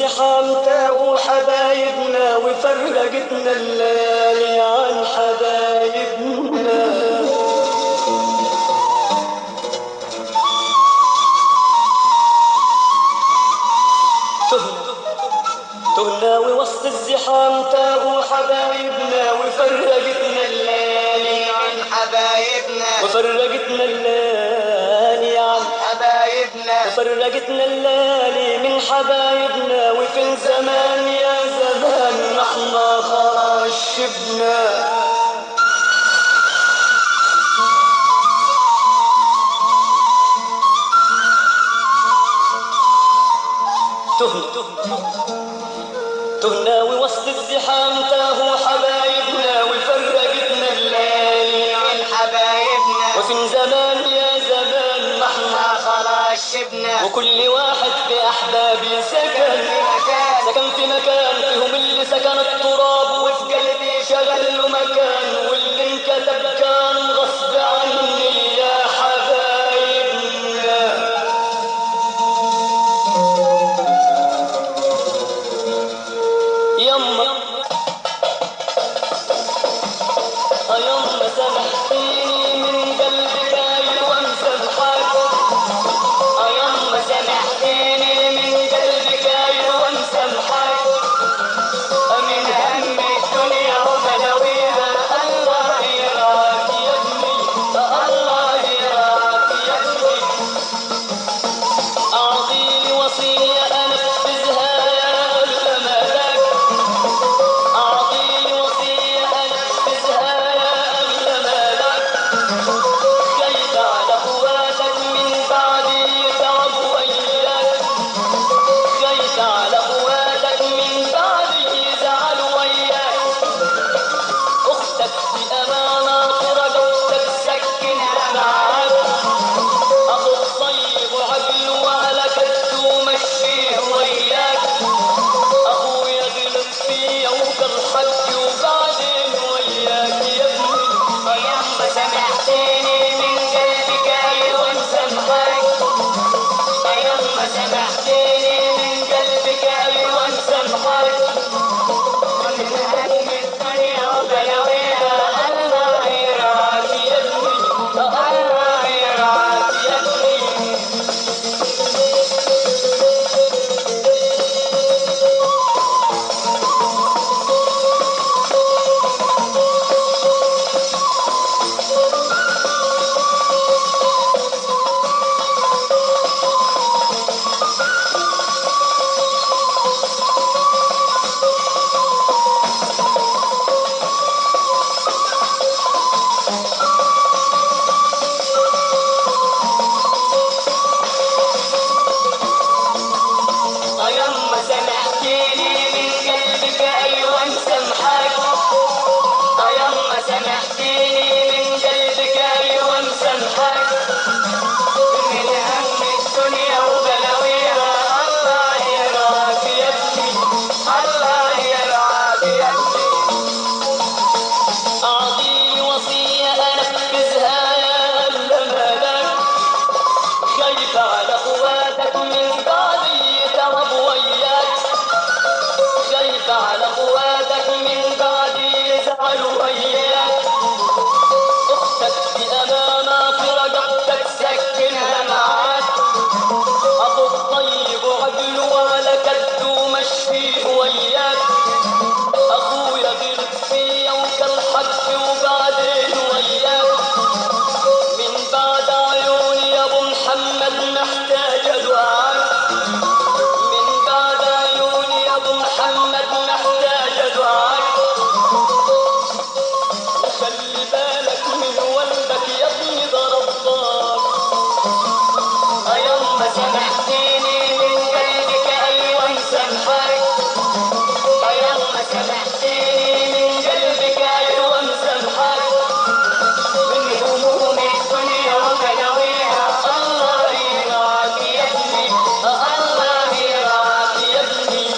الزحام تاهوا حبايبنا وفرقتنا الليالي عن حبايبنا تهنا تهنا ووسط الزحام تاهوا حبايبنا وفرقتنا الليالي عن حبايبنا وفرقتنا الليالي عن حبايبنا وفرقتنا الليالي من حبايبنا وفي زمان يا زمان احنا خلاص شبنا تهنا تهنا ووسط الزحام تاهوا حبايبنا وفرقتنا الليالي عن حبايبنا وفي زمان يا زمان ما احنا ما خلاص شبنا وكل واحد في أحبابي سكن في مكان سكن في مكان فيهم اللي سكن التراب وفي قلبي شغل له مكان واللي انكتب كان غصب عني يا حبايبنا يما يما سامحتيني من قلبك ايوه مسامحاك يما سامحتيني من قلبك ايوه مسامحاك من هم الدنيا وبلاويها الله يراك يا ابني الله يراك يا ابني أعطيني وصية أنفذها يا أغلى أعطيني وصية أنفذها يا أغلى كيف على أخواتك من بعدي يتعب وياك كيف على أخواتك من بعدي يزعل وياك أختك بأمانة رجوتك سكنها معاك أخو الطيب وعقل وعلى كده مشيه وياك أخويا غلط فيا وكل حقي وبعدين وياك يا ابني يما سامحتيني من قلبك ايوه مسامحاك يما سامحتني من قلبك أيوة مسامحاك من هم الدنيا وبلاويها الله يراك يا ابني الله يراك يا ابني يما سامحتني من قلبك أيوة مسامحاك يما سامحتني من قلبك أيوة مسامحاك من هم الدنيا وبلاويها الله يراك يا ابني الله يرعاك يا ابني أعطيني وصية أنفذها يا الملاك خايف على أخواتك من بعدي يتعب وياك خايف على أخواتك من بعدي يزعل وياك أختك بأمانة في رقبتك سكنها معاك أخو الطيب وعقل وعلى كده مشفيه وياك أخويا غلط فيا وكل حقي وبعدين وياك من بعد عيوني يا أبو محمد محتاج دعاك من بعد عيوني يا أبو محمد محتاج دعاك وخلي بالك من والدك يا ابني ده رباك يما سامحتيني من قلبك ايوه مسامحاك يلا سامحتني من قلبك ايوه مسامحاك من هموم الدنيا وبلاويها الله يراك يا ابني الله يراك يا ابني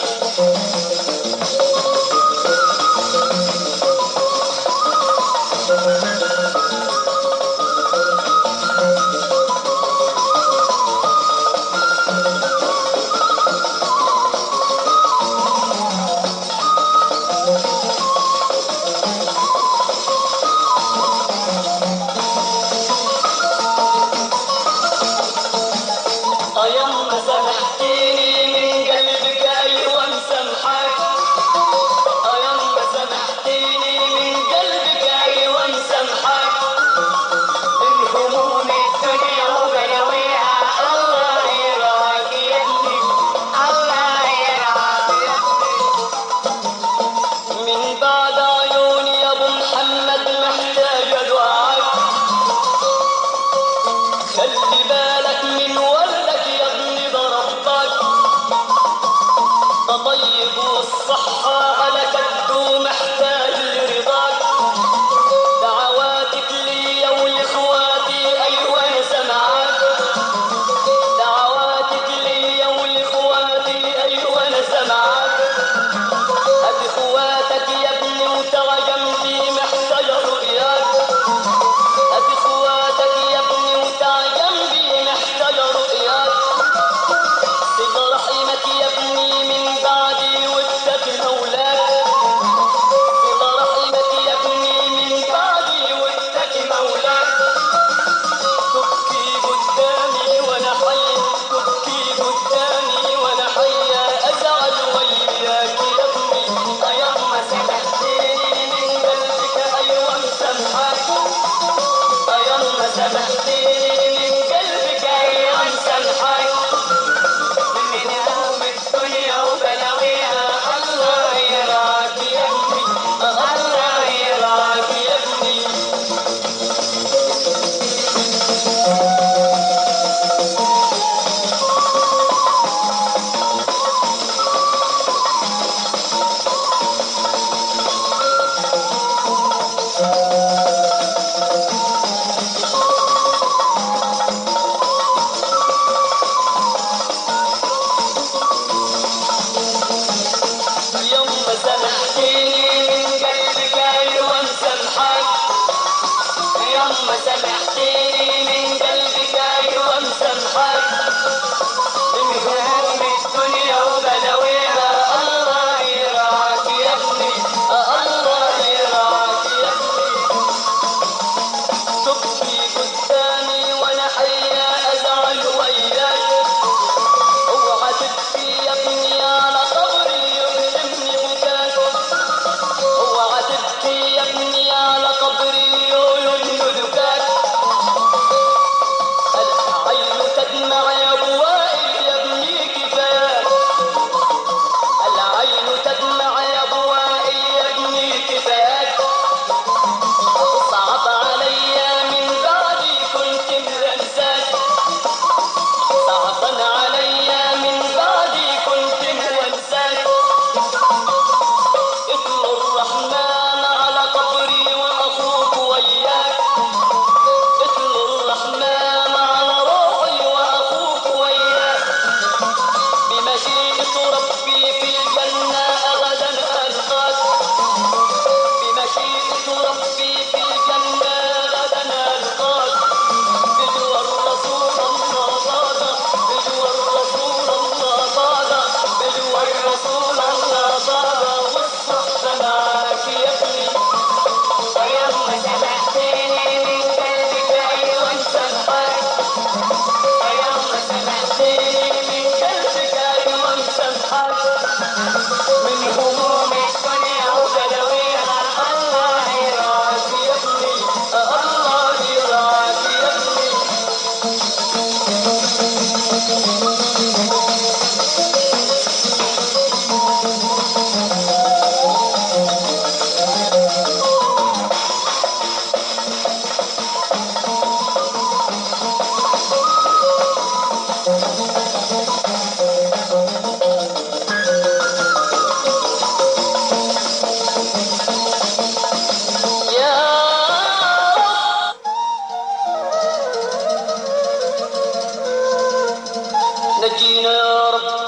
نجينا يا رب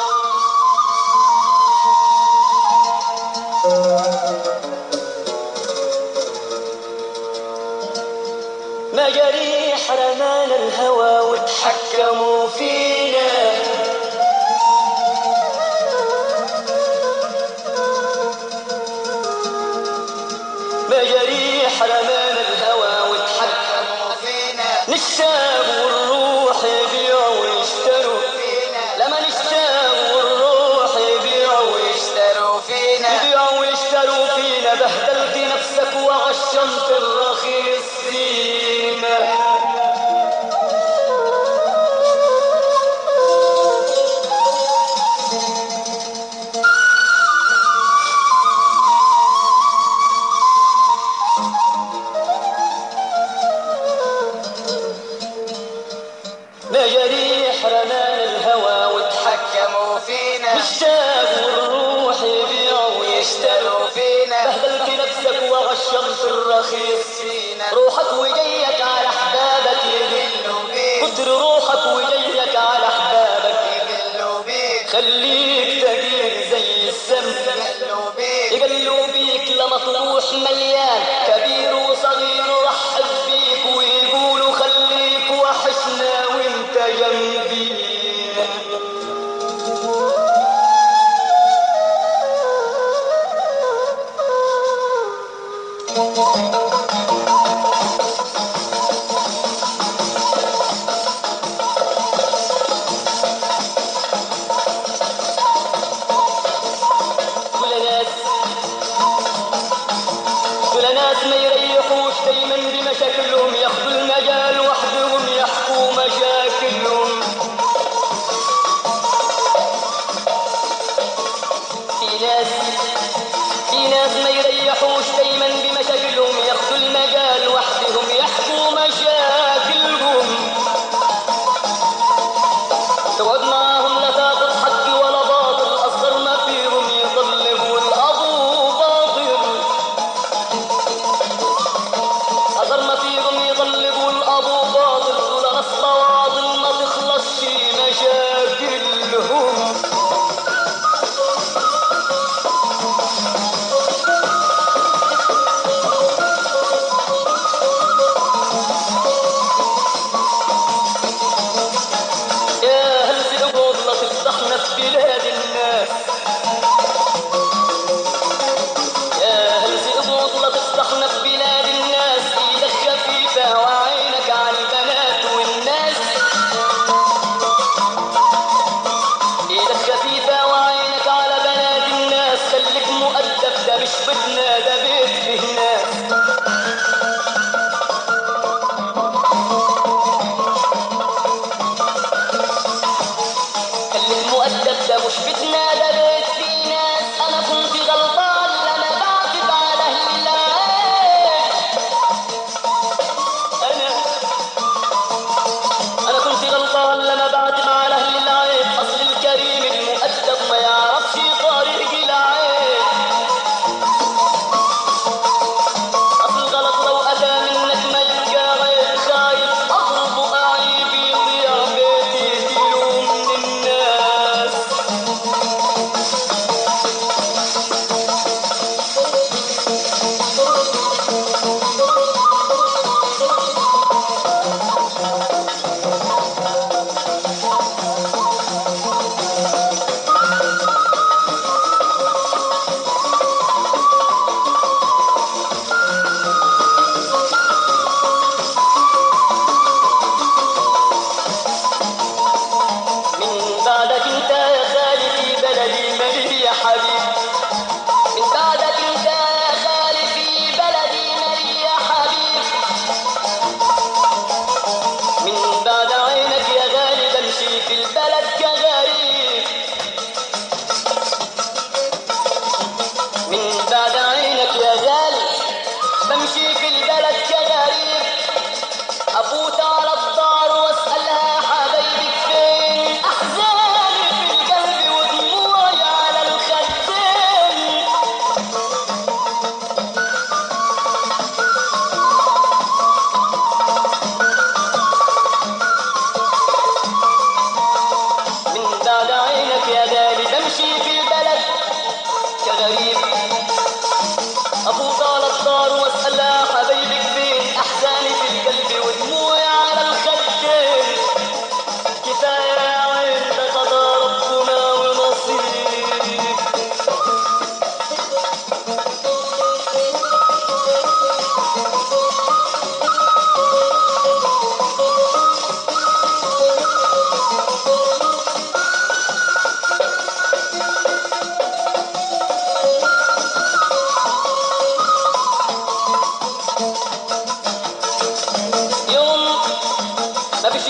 مجاريح رمانا الهوى وتحكموا فينا مجاريح رمانا الهوى وتحكموا فينا نشتاق والروح يبيعوا ويشتروا لما نشتاق والروح يبيعوا ويشتروا اشتروا فينا يبيعوا ويشتروا فينا بهدلت نفسك وعشمت الرخيص فينا مجاريح رمال الهوى وتحكم حكموا فينا مشتاق والروح يبيعوا ويشتروا اشتروا فينا بهدلت نفسك وغشمت الرخيص فينا روحك وجيك على احبابك يدل يقلوا بيك كتر روحك وجيك على احبابك يقلوا بيك خليك تدير زي السمك يقلوا بيك يقلوا بيك لما تروح مليان كبير وصغير رحب بيك ويقولوا خليك وحشنا وانت جنبي كل ناس كل ناس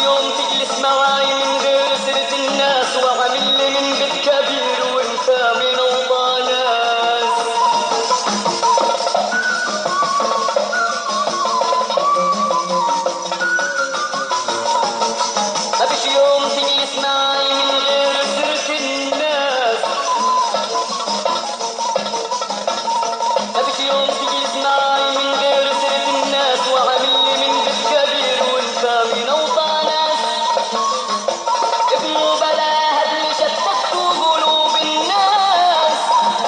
يوم تجلس معاي من غير سيرة الناس وعامل لي من بيت كبير وانت من اوضى ناس ما فيش يوم تجلس معاي من غير سيرة الناس ما فيش يوم تجلس معاي من غير سيرة الناس وعامل لي من بيت كبير وانت من اوطى ناس ابنه بلاها اللي شتت قلوب الناس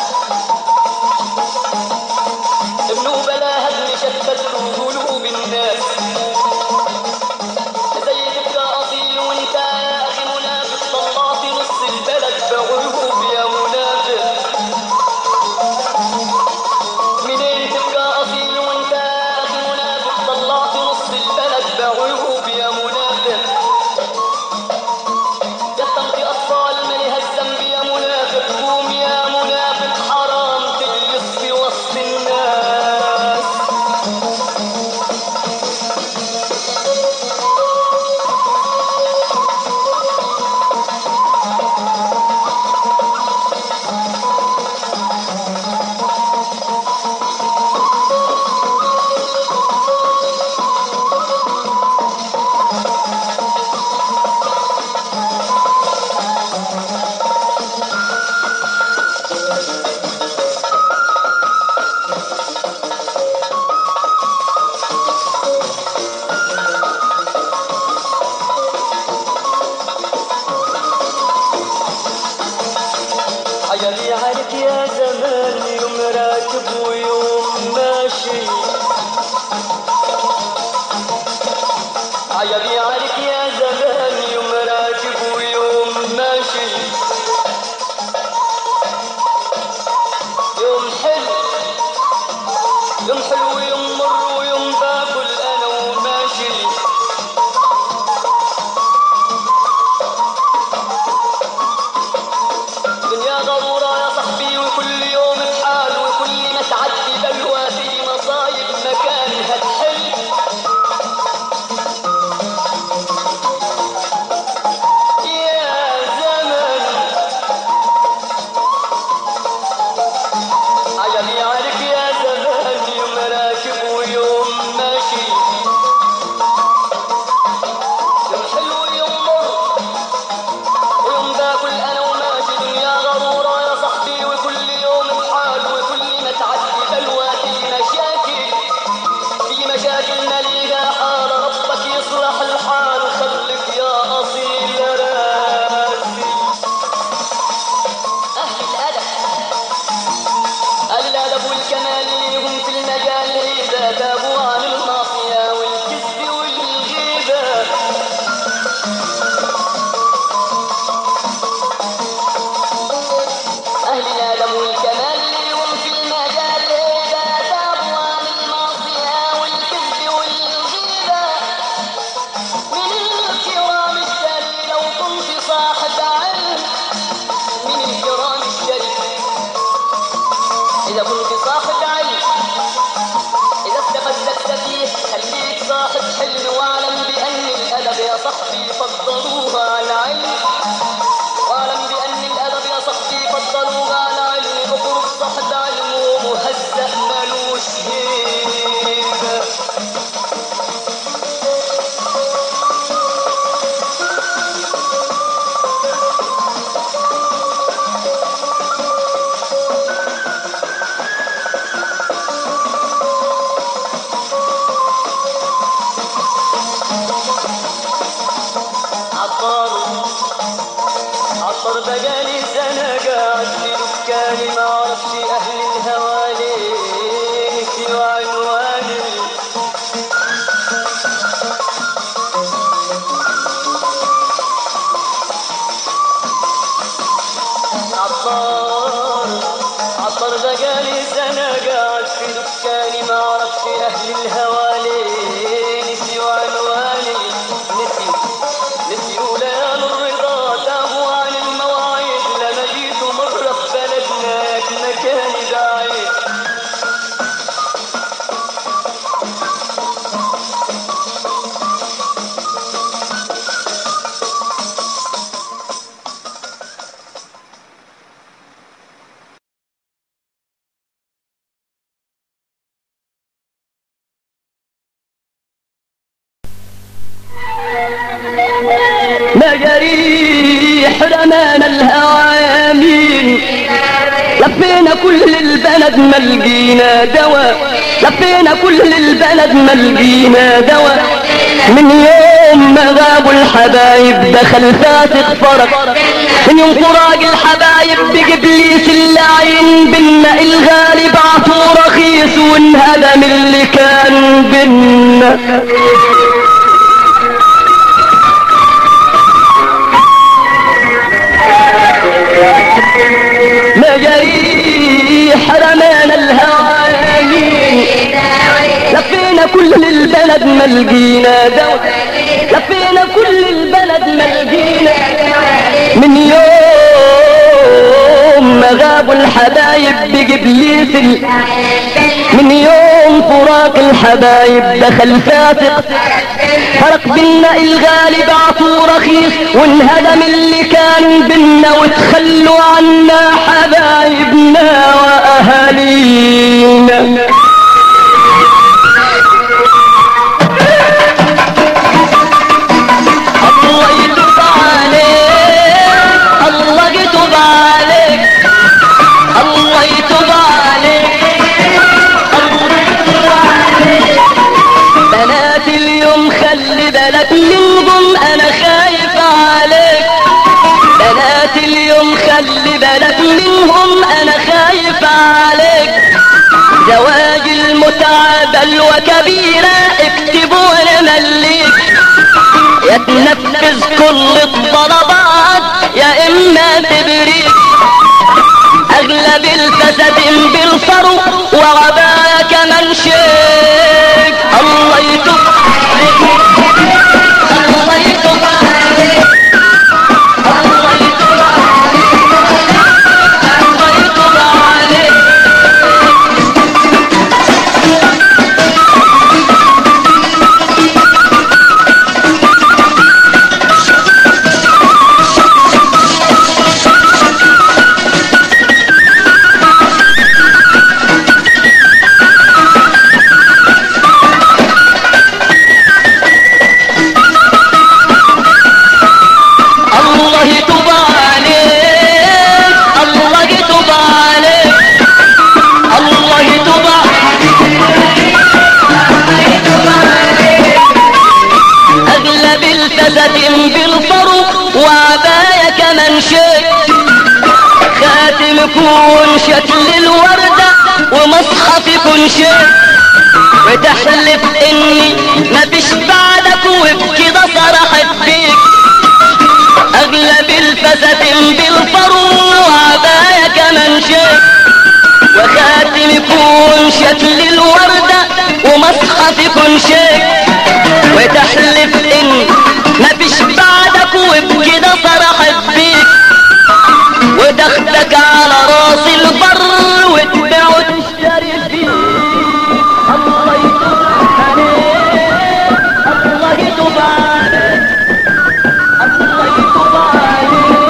ابنه بلاها اللي شتت قلوب الناس زي تبقى اصيل وانت يا اخي منافق طلعت نص البلد بعيوب يا منافق منين تبقى اصيل وانت يا اخي منافق طلعت نص البلد بعيوب يا منافق قدمت اطفال ملها الذنب يا منافق قوم يا منافق حرام تجلس في وسط الناس عجبي عليك يا زمان يوم راكب ويوم ماشي عجبي عليك يا زمان يوم راكب ويوم ماشي يوم حلو يوم حلو ويوم مر ويوم باكل انا وماشي دنيا ضرورة يا صاحبي وكل يوم بحال وكل ما تعدي بلوى في مصايب مكانها تحل مجاريح رمانا الهوى يمين لفينا كل البلد ما لقينا دواء لفينا كل البلد ما لقينا دواء من يوم ما غابوا الحبايب دخل فاتق فرق من يوم فراق الحبايب بإبليس اللعين بنا الغالي بعطوا رخيص وانهدم اللي كان بنا مجاريح رمانا الهوانين لفينا كل البلد ما لقينا دواء لفينا كل البلد ما لقينا من يوم ما غابوا الحبايب بإبليس ال- من يوم فراق الحبايب دخل فاتق فرق بينا الغالي بعطوا رخيص وانهدم اللي كان بينا وتخلوا عنا حبايبنا واهالينا الله يتوب عليك الله يتوب عليك الله يتوب عليك الله يتوب عليك بنات اليوم خلي بالك منهم انا خايف عليك بنات اليوم خلي بالك منهم انا خايف عليك زواج المتعة بلوى كبيرة اكتبوا مليك يا تنفذ كل الطلبات يا اما تبريك اغلب الفساد بالفرو وعبايا كمان شيك الله يتوب عليك الله يتوب عليك الله يتوب عليك الله يتوب عليك الله يتوب عليك الله يتوب عليك الله يتوب اغلب الفساد بالفرق وعبايا كمان شيء خاتم يكون شكل الوردة ومصحف يكون شيء وتحلف اني مفيش بعدك وبكده صرحت بيك اغلب الفساد بالفرو وعبايا كمان شيء وخاتم يكون شكل الوردة ومصحف يكون شيء وتحلف ان مفيش بعدك وبكده فرحت بيك ودخلك على راس البر وتبيع وتشتري فيه الله يتوب عليك الله يتوب عليك الله يتوب عليك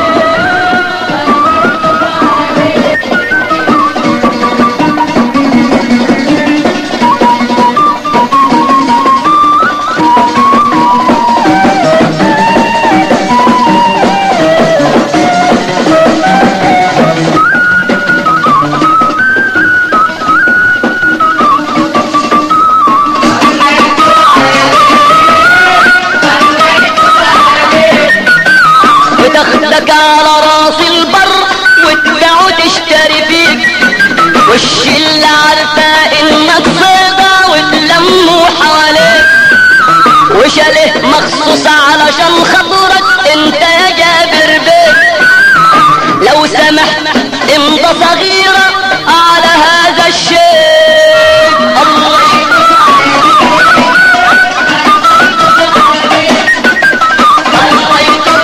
وتاخدك على راس البر وتبيع وتشتري فيك والشلة عارفة انك صيدة وتلموا حواليك وشاله مخصوص علشان خاطرك انت يا جابر بيك لو سمحت امضى صغيرة على هذا الشيء الله الله يتوب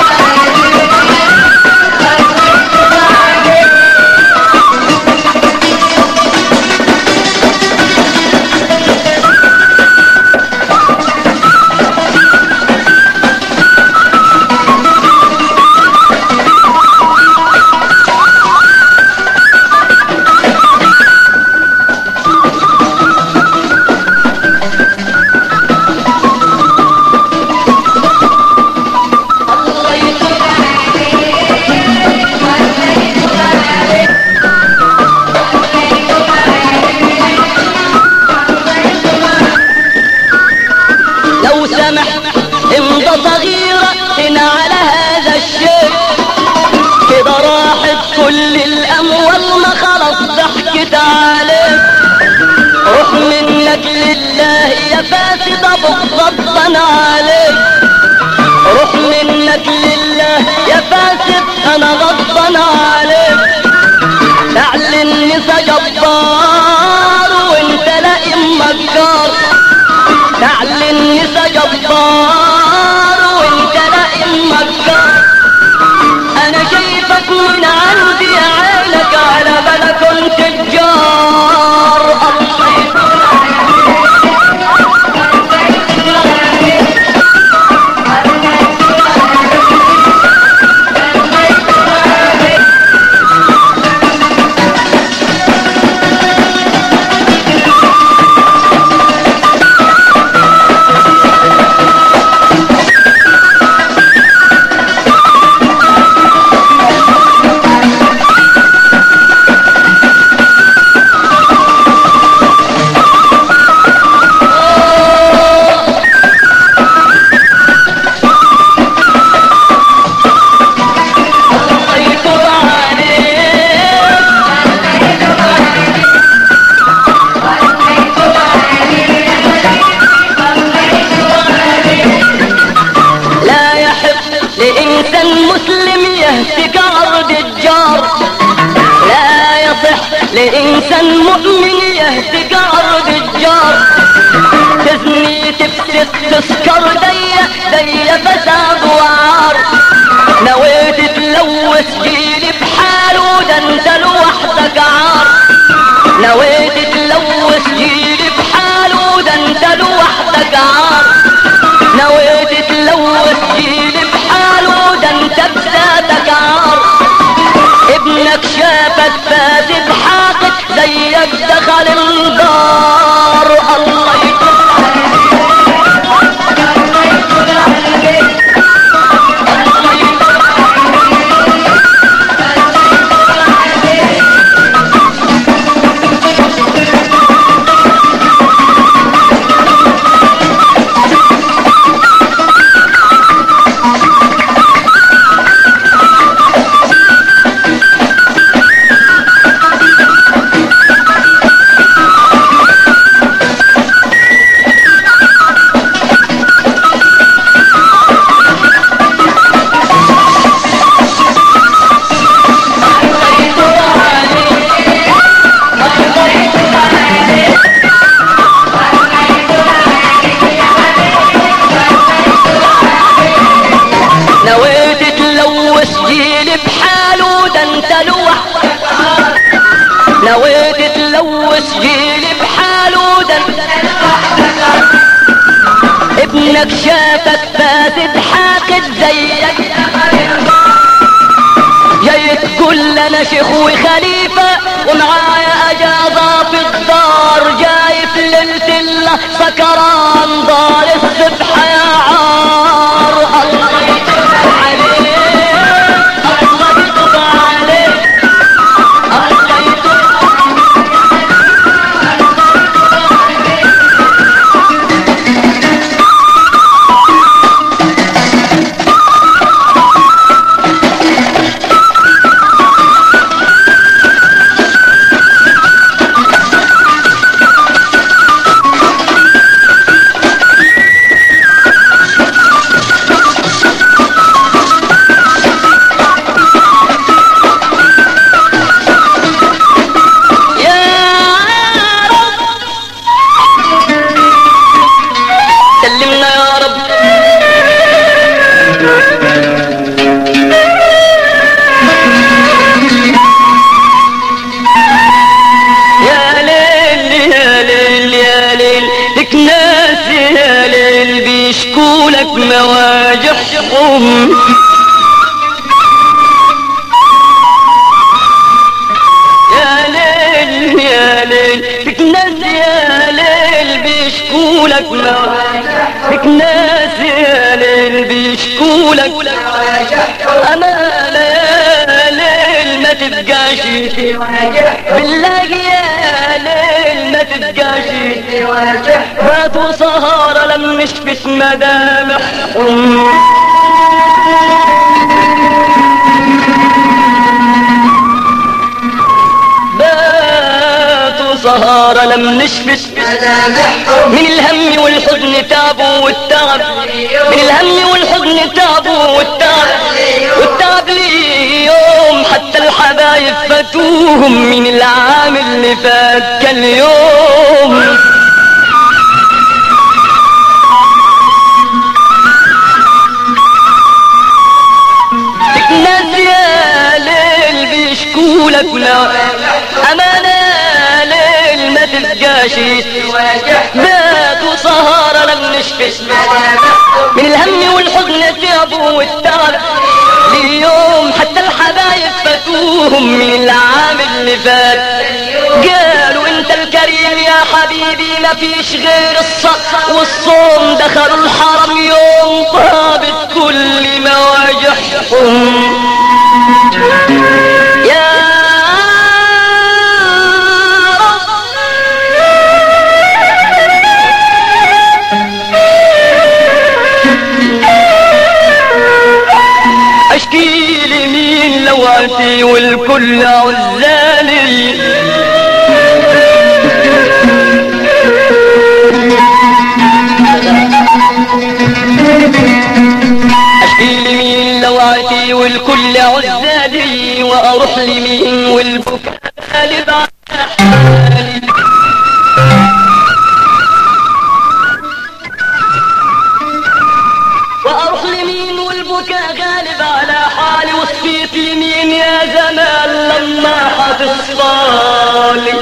لو سمح امضى صغيرة هنا على هذا الشيء كده راحت كل الاموال ما خلاص ضحكت عليك روح منك لله يا فاسد ابو غضبان عليك روح منك لله يا فاسد انا غضبان عليك اعلن نسا جبار وانت لئيم مكار تعلن نسا جبار وانت لئيم مكار انا شايفك من عندي عينك على بالك تجار الله يكون الله يكون عليك لا يحب لإنسان مسلم يهتك أرض الجار لا يصح لإنسان مؤمن يهتك أرض الجار تزني تفسد تسكر دي دي فساد وعار نويت تلوث جيلي بحاله ده انت لوحدك عار نويت تلوث جيلي بحاله ده انت لوحدك عار نويت تلوث جيلي بحاله ده انت بذاتك عار ابنك شافك فاسد حاقد زيك دخل الدار الله يكون الله يكون نويت تلوث جيلي بحاله ده انت لوحدك نويت تلوث جيلي بحاله ده انت لوحدك ابنك شافك فاسد حاقد زيك جاي تقول انا شيخ وخليفة ومعايا اجازة في الدار جاي في ليلة الله سكران دار السبحة يا عار الله يتوب عليك الله يتوب عليك الله يتوب يا رب سلمنا يا رب يا ليل يا ليل يا ليل لك ناس يا ليل بيشكولك مواجعهم يا ليل يا ليل فيك ناس يا ليل بيشكولك فيك ناس يا ليل بيشكولك أمانة يا ليل ما تبقاش بالله يا ليل ما تبقاش باتوا سهارة لم نشفت مدامحهم باتوا سهارة لم نشفت من الهم والحزن تعبوا والتعب من الهم والحزن تعبوا والتعب والتعب لي يوم حتى الحبايب فاتوهم من العام اللي فات كان يوم ناس يا ليل بيشكولك لا أمانة ليل ما تلقاش بات وسهارة لم نشفش من الهم والحزن تعبوا والتعب ليوم حتى الحبايب فاتوهم من العام اللي فات قالوا انت الكريم يا حبيبي ما فيش غير الصق والصوم دخلوا الحرم يوم طابت كل مواجعهم يا اشكي لمين لوعتي والكل عزالي اشكي لمين لوعتي والكل عزالي واروح لمين والبكاء غالب على حالي واروح لمين والبكاء غالب على حالي وصفيت لمين يا زمان لما حتصالي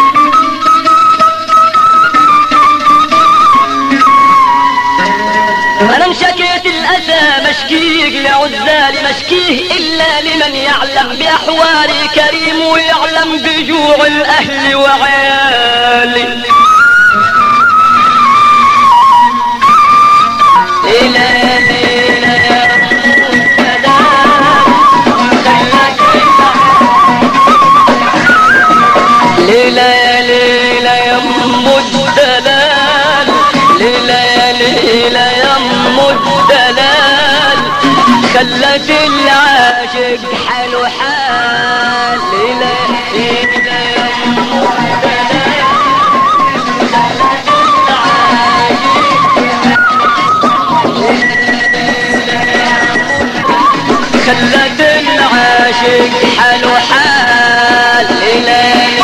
انا مشكيت الاسى مشكيك لعزالي مشكيه الا لمن يعلم باحوالي كريم ويعلم بجوع الاهل وعيالي إلى إلى يا ليلى يا ليلى يا ام الدلال ليلى يا ليلى يا ام الدلال خلت العاشق حلو حال ليلى ليلى يا ام الدلال خلت العاشق خلت العاشق حلو حال إلي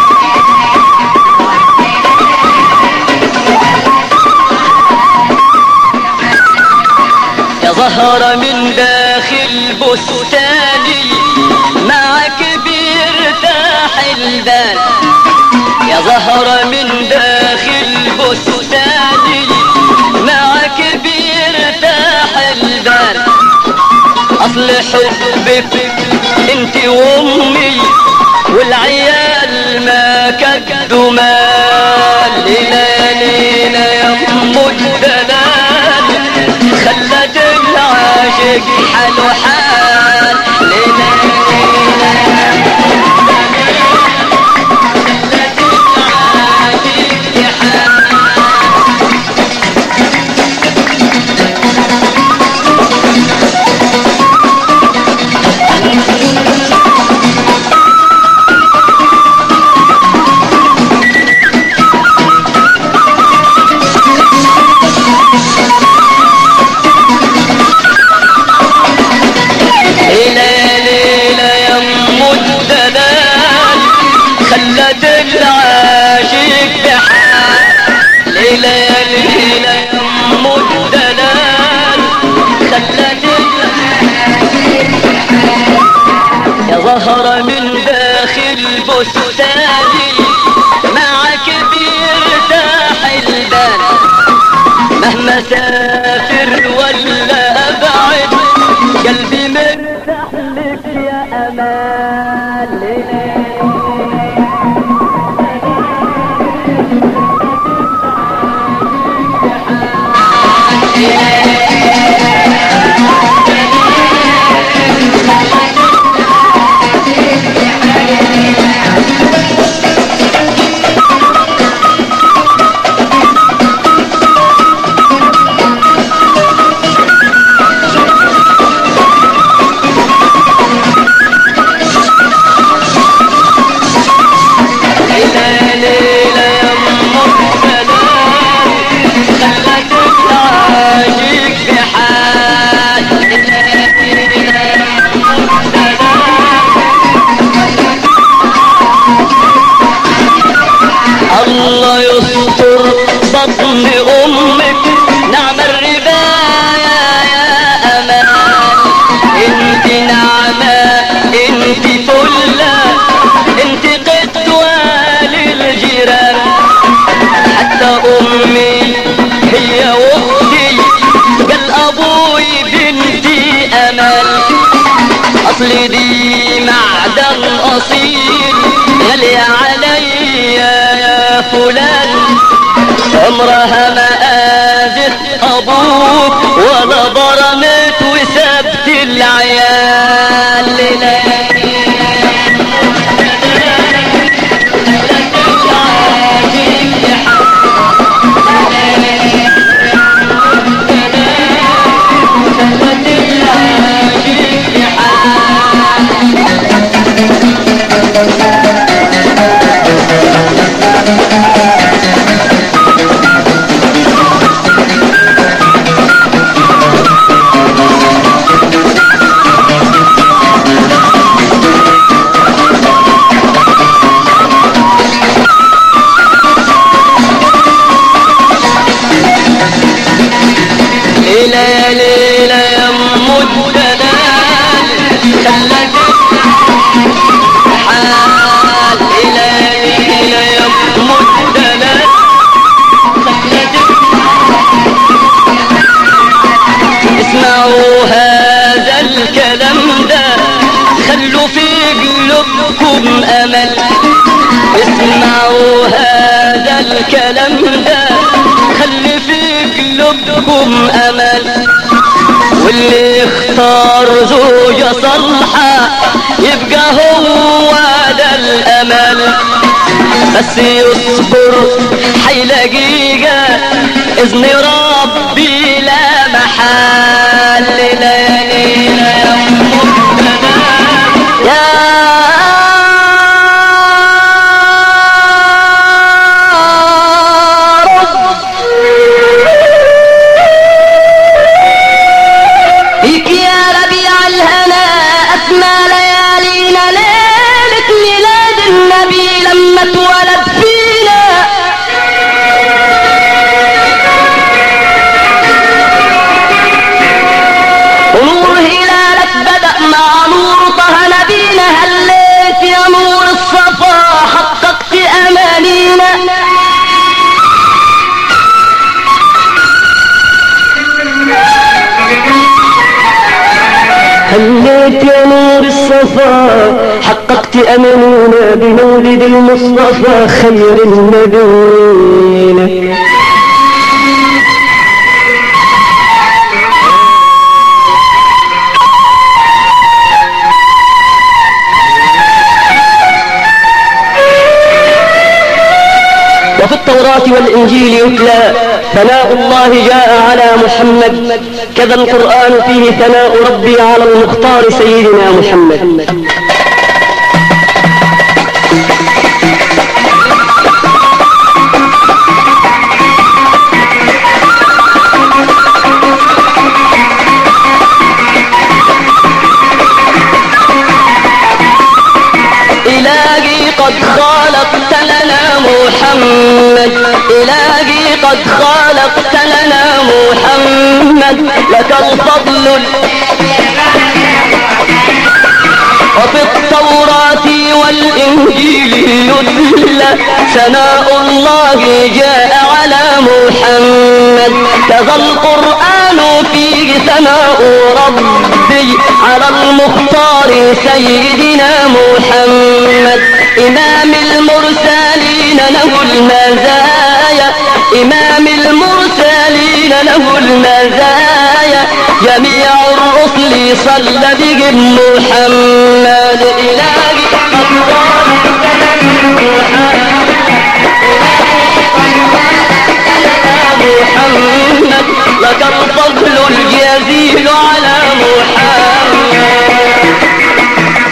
يا زهرة من داخل بستاني معك بيرتاح البال يا زهرة من داخل بستاني معك بيرتاح البال اصل حبك انت وامي والعيال ما كدوا مال ليلى ليلى يا ام الدلال خلت العاشق حلو حال ليلى ليلى يا أم الدلال خلت العاشق حال ليلى ليلى يا ام الدلال خلت العاشق بحال ليلى ليلى يا ام الدلال خلت العاشق بحال يا زهرة من داخل بستاني معك بيرتاح البال مهما سافر ولا ابعد قلبي مرتاح لك يا امان الأصيل غالية علي يا فلان عمرها ما آذت أبوك ولا ضرمت وسبت العيال إلى ليلة يا أم الدلال خلك حال إلى ليلة يا أم الدلال خلك اسمعوا هذا الكلام ده خلوا في قلوبكم أمل اسمعوا هذا الكلام ده خلي في قلوبكم امل واللي يختار زوجة صالحة يبقى هو ده الامل بس يصبر حيلاقيها اذن ربي لا محال ليالينا يا أم الدلال. يا رب بك يا ربيع الهنا أسمى ليالينا ليلة ميلاد النبي لما اتولد فينا ونور هلالك بدأ مع نور طه نبينا هليت يا نور الصفا حققت أمانينا هليت يا نور الصفا حققت أمانينا بمولد المصطفى خير النبيين وفي التوراة والإنجيل يتلى ثناء الله جاء على محمد كذا القرآن فيه ثناء ربي على المختار سيدنا محمد إلهي قد خالقت لنا محمد إلهي قد خالقت لنا محمد لك الفضل وفي التوراة والإنجيل يتلى ثناء الله جاء على محمد كذا القرآن فيه ثناء ربي على المختار سيدنا محمد إمام المرسلين له المزايا إمام المرسلين له المزايا جميع الرسل صلى بهم محمد إلهي محمد لك الفضل الجزيل على محمد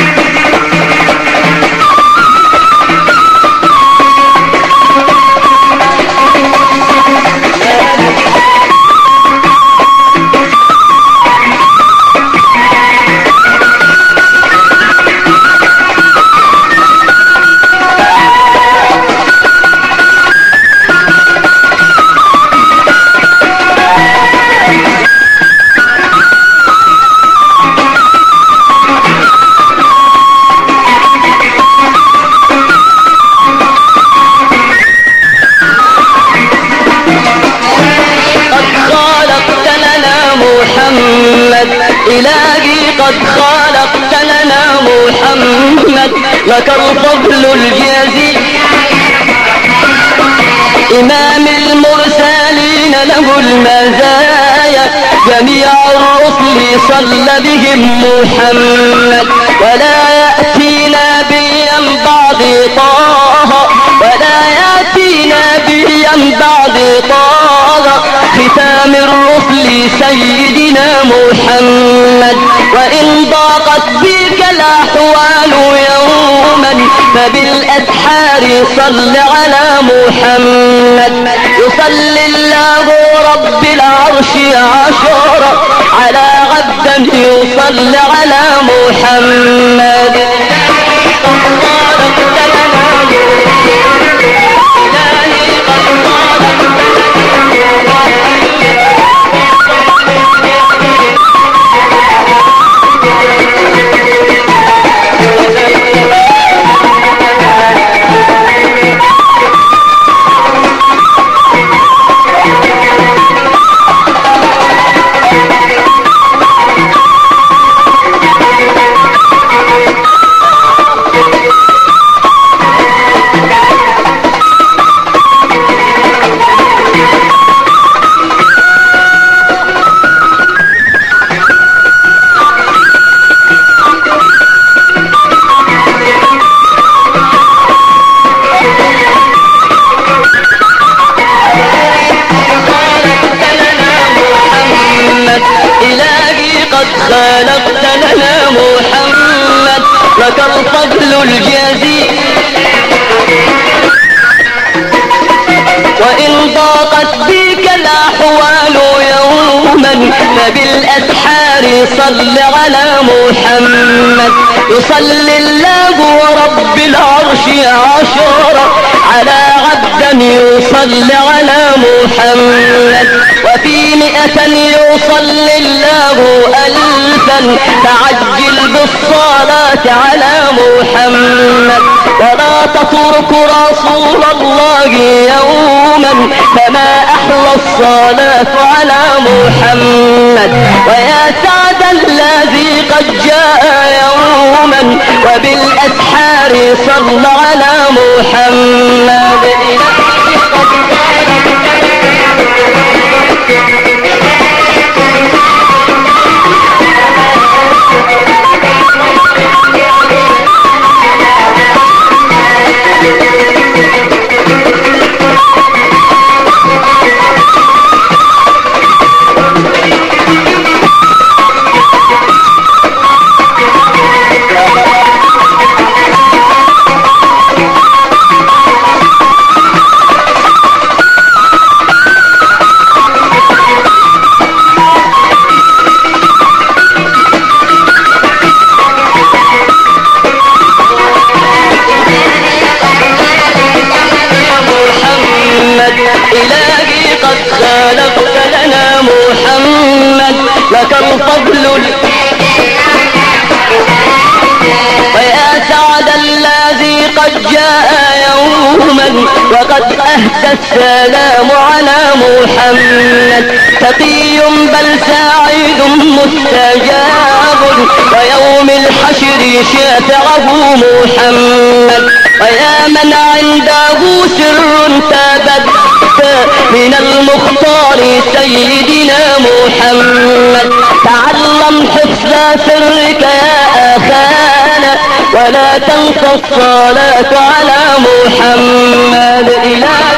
قد خالقت لنا محمد إلهي قد خالقت لنا محمد محمد لك الفضل الجزيل إمام المرسلين له المزايا جميع الرسل صلى بهم محمد ولا يأتي نبيا بعد طه ولا يأتي نبيا بعد طه ختام الرسل سيدنا محمد وإن ضاقت بك الأحوال يوما فبالأسحار صل على محمد يصلي الله رب العرش عشرا على عبدا يصلي على محمد محمد إلهي قد خلقت لنا محمد لك الفضل الجزيل وإن ضاقت بك الأحوال يوما فبالأسحار صل على محمد يصلي الله رب العرش عشرا على عبدا يصلي على محمد وفي مئة يصلي الله ألفا تعجل بالصلاة على محمد ولا تترك رسول الله يوما فما أحلى الصلاة على محمد ويا سعد الذي قد جاء يوما وبالأسحار صلى على محمد محمد إلهي قد خلقت لنا محمد لك الفضل ال- ويا سعد الذي قد جاء يوما وقد أهدى السلام على محمد تقي بل سعيد مستجاب ويوم الحشر شافعه محمد ويا من عنده سر تبت من المختار سيدنا محمد تعلم حفظ سرك يا أخانا ولا تنسى الصلاة على محمد إله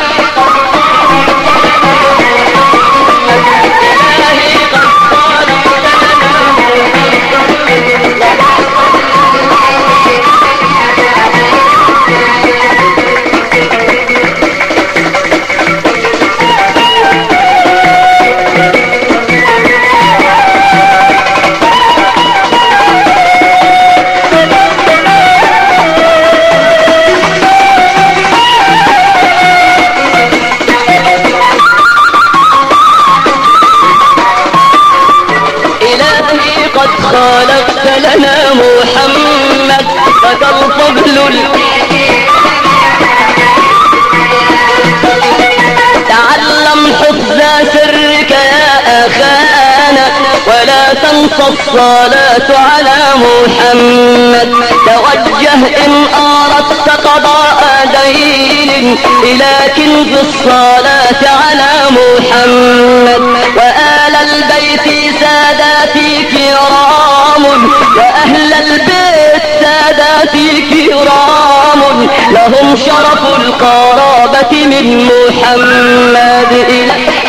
إلهي قد خلقت لنا محمد لك الفضل ال- تعلم حفظ سرك يا أخانا ولا لا تنسى الصلاة على محمد توجه إن أردت قضاء دين إلى كنز الصلاة على محمد وآل البيت ساداتي كرام وأهل البيت ساداتي كرام لهم شرف القرابة من محمد إلى